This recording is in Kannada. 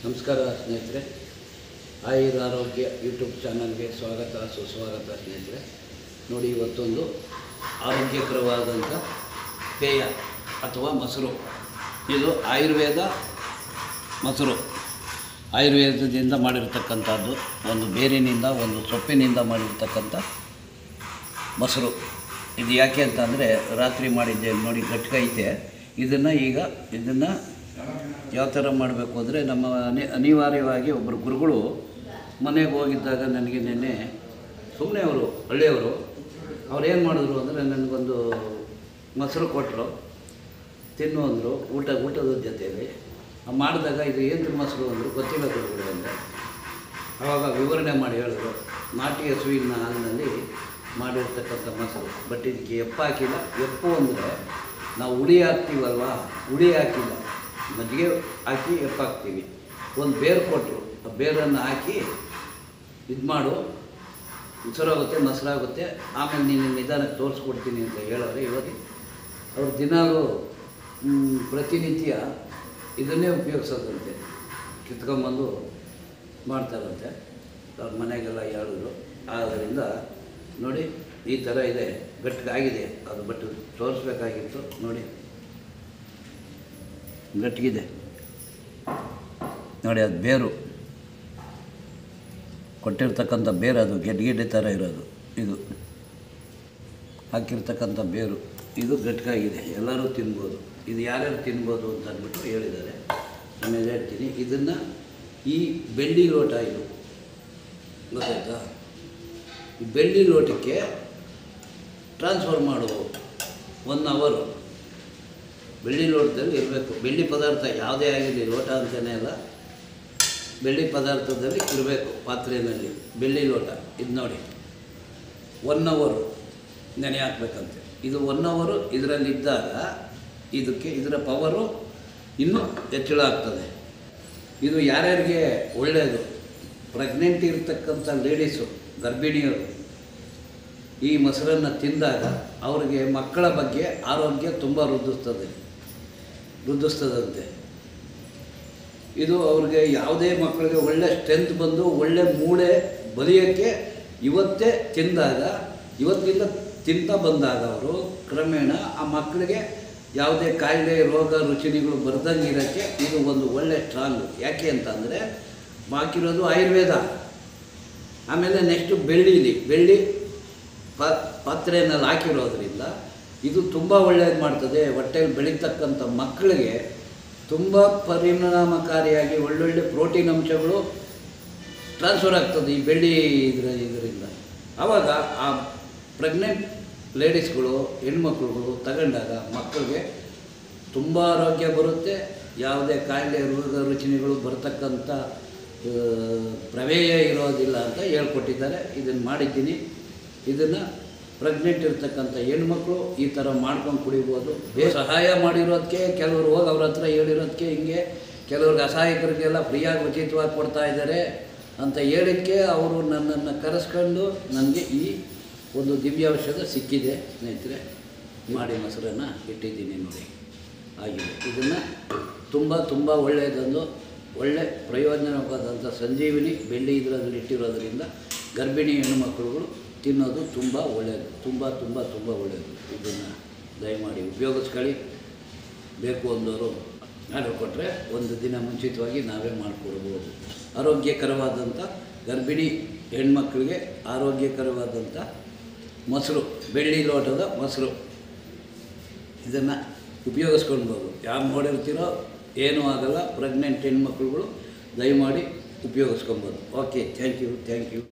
ನಮಸ್ಕಾರ ಸ್ನೇಹಿತರೆ ಆಯುರ್ ಆರೋಗ್ಯ ಯೂಟ್ಯೂಬ್ ಚಾನಲ್ಗೆ ಸ್ವಾಗತ ಸುಸ್ವಾಗತ ಸ್ನೇಹಿತರೆ ನೋಡಿ ಇವತ್ತೊಂದು ಆರೋಗ್ಯಕರವಾದಂಥ ಪೇಯ ಅಥವಾ ಮೊಸರು ಇದು ಆಯುರ್ವೇದ ಮೊಸರು ಆಯುರ್ವೇದದಿಂದ ಮಾಡಿರ್ತಕ್ಕಂಥದ್ದು ಒಂದು ಬೇರಿನಿಂದ ಒಂದು ಸೊಪ್ಪಿನಿಂದ ಮಾಡಿರ್ತಕ್ಕಂಥ ಮೊಸರು ಇದು ಯಾಕೆ ಅಂತಂದರೆ ರಾತ್ರಿ ಮಾಡಿದ್ದೆ ನೋಡಿ ಗಟ್ಟಿಗೈತೆ ಇದನ್ನು ಈಗ ಇದನ್ನು ಯಾವ ಥರ ಮಾಡಬೇಕು ಅಂದರೆ ನಮ್ಮ ಅನಿ ಅನಿವಾರ್ಯವಾಗಿ ಒಬ್ಬರು ಗುರುಗಳು ಮನೆಗೆ ಹೋಗಿದ್ದಾಗ ನನಗೆ ನಿನ್ನೆ ಸುಮ್ಮನೆ ಅವರು ಹಳ್ಳಿಯವರು ಅವ್ರು ಏನು ಮಾಡಿದ್ರು ಅಂದರೆ ನನಗೊಂದು ಮೊಸರು ಕೊಟ್ಟರು ತಿನ್ನು ಅಂದರು ಊಟ ಊಟದ ಜೊತೆಯಲ್ಲಿ ಮಾಡಿದಾಗ ಇದು ಏನು ಮೊಸರು ಅಂದರು ಗೊತ್ತಿಲ್ಲ ಗುರುಗಳು ಅಂದರೆ ಆವಾಗ ವಿವರಣೆ ಮಾಡಿ ಹೇಳಿದ್ರು ನಾಟಿ ಹಸುವಿನ ಹಾಲಿನಲ್ಲಿ ಮಾಡಿರ್ತಕ್ಕಂಥ ಮೊಸರು ಬಟ್ ಇದಕ್ಕೆ ಎಪ್ಪ ಹಾಕಿಲ್ಲ ಎಪ್ಪು ಅಂದರೆ ನಾವು ಹುಳಿ ಹಾಕ್ತೀವಲ್ವ ಹುಳಿ ಹಾಕಿಲ್ಲ ಮಜ್ಜಿಗೆ ಹಾಕಿ ಎಪ್ಪ ಹಾಕ್ತೀವಿ ಒಂದು ಬೇರು ಕೊಟ್ಟರು ಆ ಬೇರನ್ನು ಹಾಕಿ ಇದು ಮಾಡು ಮೊಸರಾಗುತ್ತೆ ಮೊಸರಾಗುತ್ತೆ ಆಮೇಲೆ ನೀನು ನಿಧಾನಕ್ಕೆ ತೋರಿಸ್ಕೊಡ್ತೀನಿ ಅಂತ ಹೇಳೋರೆ ಇವಾಗ ಅವ್ರು ದಿನಾಲೂ ಮ್, ಪ್ರತಿನಿತ್ಯ ಇದನ್ನೇ ಉಪಯೋಗಿಸೋದಂತೆ ಕಿತ್ಕೊಂಬಂದು ಮಾಡ್ತಾರಂತೆ ಅವ್ರ ಮನೆಗೆಲ್ಲ ಹೇಳಿದ್ರು ಆದ್ದರಿಂದ ನೋಡಿ ಈ ಥರ ಇದೆ ಗಟ್ಟಿಗಾಗಿದೆ ಅದು ಬಟ್ ತೋರಿಸ್ಬೇಕಾಗಿತ್ತು ನೋಡಿ ಗಟ್ಟಿಗಿದೆ ನೋಡಿ ಅದು ಬೇರು ಕೊಟ್ಟಿರ್ತಕ್ಕಂಥ ಬೇರು ಅದು ಗೆಡ್ಡೆ ಗೆಡ್ಡೆ ಥರ ಇರೋದು ಇದು ಹಾಕಿರ್ತಕ್ಕಂಥ ಬೇರು ಇದು ಗಟ್ಟಿಗಾಗಿದೆ ಎಲ್ಲರೂ ತಿನ್ಬೋದು ಇದು ಯಾರ್ಯಾರು ತಿನ್ಬೋದು ಅಂತ ಅಂದ್ಬಿಟ್ಟು ಹೇಳಿದ್ದಾರೆ ಆಮೇಲೆ ಹೇಳ್ತೀನಿ ಇದನ್ನು ಈ ಬೆಳ್ಳಿ ಲೋಟ ಇದು ಗೊತ್ತಾಯ್ತಾ ಈ ಬೆಳ್ಳಿ ಲೋಟಕ್ಕೆ ಟ್ರಾನ್ಸ್ಫರ್ ಮಾಡು ಒನ್ ಅವರು ಬೆಳ್ಳಿ ಲೋಟದಲ್ಲಿ ಇರಬೇಕು ಬೆಳ್ಳಿ ಪದಾರ್ಥ ಯಾವುದೇ ಆಗಿರಲಿ ಲೋಟ ಅಂತಲೇ ಅಲ್ಲ ಬೆಳ್ಳಿ ಪದಾರ್ಥದಲ್ಲಿ ಇರಬೇಕು ಪಾತ್ರೆಯಲ್ಲಿ ಬೆಳ್ಳಿ ಲೋಟ ಇದು ನೋಡಿ ಒನ್ ಅವರು ನೆನೆ ಹಾಕ್ಬೇಕಂತೆ ಇದು ಒನ್ ಅವರು ಇದರಲ್ಲಿದ್ದಾಗ ಇದಕ್ಕೆ ಇದರ ಪವರು ಇನ್ನೂ ಹೆಚ್ಚಳ ಆಗ್ತದೆ ಇದು ಯಾರ್ಯಾರಿಗೆ ಒಳ್ಳೆಯದು ಪ್ರೆಗ್ನೆಂಟ್ ಇರ್ತಕ್ಕಂಥ ಲೇಡೀಸು ಗರ್ಭಿಣಿಯರು ಈ ಮೊಸರನ್ನು ತಿಂದಾಗ ಅವರಿಗೆ ಮಕ್ಕಳ ಬಗ್ಗೆ ಆರೋಗ್ಯ ತುಂಬ ವೃದ್ಧಿಸ್ತದೆ ವೃದ್ಧಿಸ್ತದಂತೆ ಇದು ಅವ್ರಿಗೆ ಯಾವುದೇ ಮಕ್ಕಳಿಗೆ ಒಳ್ಳೆ ಸ್ಟ್ರೆಂತ್ ಬಂದು ಒಳ್ಳೆ ಮೂಳೆ ಬಲಿಯೋಕ್ಕೆ ಇವತ್ತೇ ತಿಂದಾಗ ಇವತ್ತಿಂದ ತಿಂತ ಬಂದಾಗ ಅವರು ಕ್ರಮೇಣ ಆ ಮಕ್ಕಳಿಗೆ ಯಾವುದೇ ಕಾಯಿಲೆ ರೋಗ ರುಚಿನಿಗಳು ಬರ್ದಂಗೆ ಇರೋಕ್ಕೆ ಇದು ಒಂದು ಒಳ್ಳೆ ಸ್ಟ್ರಾಂಗು ಯಾಕೆ ಅಂತಂದರೆ ಬಾಕಿರೋದು ಆಯುರ್ವೇದ ಆಮೇಲೆ ನೆಕ್ಸ್ಟು ಬೆಳ್ಳಿಲಿ ಬೆಳ್ಳಿ ಪಾ ಪಾತ್ರೆಯಲ್ಲಿ ಹಾಕಿರೋದ್ರಿಂದ ಇದು ತುಂಬ ಒಳ್ಳೆಯದು ಮಾಡ್ತದೆ ಹೊಟ್ಟೆಲಿ ಬೆಳೀತಕ್ಕಂಥ ಮಕ್ಕಳಿಗೆ ತುಂಬ ಪರಿಣಾಮಕಾರಿಯಾಗಿ ಒಳ್ಳೊಳ್ಳೆ ಪ್ರೋಟೀನ್ ಅಂಶಗಳು ಟ್ರಾನ್ಸ್ಫರ್ ಆಗ್ತದೆ ಈ ಬೆಳ್ಳಿ ಇದರ ಇದರಿಂದ ಆವಾಗ ಆ ಪ್ರೆಗ್ನೆಂಟ್ ಲೇಡೀಸ್ಗಳು ಹೆಣ್ಮಕ್ಳುಗಳು ತಗೊಂಡಾಗ ಮಕ್ಕಳಿಗೆ ತುಂಬ ಆರೋಗ್ಯ ಬರುತ್ತೆ ಯಾವುದೇ ಕಾಯಿಲೆ ರೋಗ ರುಚಿನಿಗಳು ಬರ್ತಕ್ಕಂಥ ಆ, ಪ್ರಮೇಯ ಇರೋದಿಲ್ಲ ಅಂತ ಹೇಳ್ಕೊಟ್ಟಿದ್ದಾರೆ ಇದನ್ನು ಮಾಡಿದ್ದೀನಿ ಇದನ್ನು ಪ್ರೆಗ್ನೆಂಟ್ ಇರ್ತಕ್ಕಂಥ ಹೆಣ್ಮಕ್ಳು ಈ ಥರ ಮಾಡ್ಕೊಂಡು ಕುಡಿಬೋದು ಬೇ ಸಹಾಯ ಮಾಡಿರೋದಕ್ಕೆ ಕೆಲವರು ಹೋಗಿ ಅವ್ರ ಹತ್ರ ಹೇಳಿರೋದಕ್ಕೆ ಹಿಂಗೆ ಕೆಲವ್ರಿಗೆ ಅಸಹಾಯಕರಿಗೆಲ್ಲ ಫ್ರೀಯಾಗಿ ಉಚಿತವಾಗಿ ಕೊಡ್ತಾ ಇದ್ದಾರೆ ಅಂತ ಹೇಳಿದ್ದಕ್ಕೆ ಅವರು ನನ್ನನ್ನು ಕರೆಸ್ಕೊಂಡು ನನಗೆ ಈ ಒಂದು ದಿವ್ಯಾಔಷಧ ಸಿಕ್ಕಿದೆ ಸ್ನೇಹಿತರೆ ಮಾಡಿ ಮೊಸರನ್ನು ಇಟ್ಟಿದ್ದೀನಿ ನೋಡಿ ಆಗಿದೆ ಇದನ್ನು ತುಂಬ ತುಂಬ ಒಳ್ಳೆಯದೊಂದು ಒಳ್ಳೆ ಪ್ರಯೋಜನವಾದಂಥ ಸಂಜೀವಿನಿ ಬೆಳ್ಳಿ ಇದರಲ್ಲಿ ಇಟ್ಟಿರೋದ್ರಿಂದ ಗರ್ಭಿಣಿ ಹೆಣ್ಣುಮಕ್ಕಳುಗಳು ತಿನ್ನೋದು ತುಂಬ ಒಳ್ಳೆಯದು ತುಂಬ ತುಂಬ ತುಂಬ ಒಳ್ಳೆಯದು ಇದನ್ನು ದಯಮಾಡಿ ಉಪಯೋಗಿಸ್ಕೊಳ್ಳಿ ಬೇಕು ಅಂದವರು ಆರ್ಡರ್ ಕೊಟ್ಟರೆ ಒಂದು ದಿನ ಮುಂಚಿತವಾಗಿ ನಾವೇ ಮಾಡಿಕೊಡ್ಬೋದು ಆರೋಗ್ಯಕರವಾದಂಥ ಗರ್ಭಿಣಿ ಹೆಣ್ಮಕ್ಳಿಗೆ ಆರೋಗ್ಯಕರವಾದಂಥ ಮೊಸರು ಬೆಳ್ಳಿ ಲೋಟದ ಮೊಸರು ಇದನ್ನು ಉಪಯೋಗಿಸ್ಕೊಳ್ಬೋದು ಯಾರು ನೋಡಿರ್ತೀರೋ ಏನೂ ಆಗಲ್ಲ ಪ್ರೆಗ್ನೆಂಟ್ ಹೆಣ್ಮಕ್ಳುಗಳು ದಯಮಾಡಿ ಉಪಯೋಗಿಸ್ಕೊಬೋದು okay thank you thank you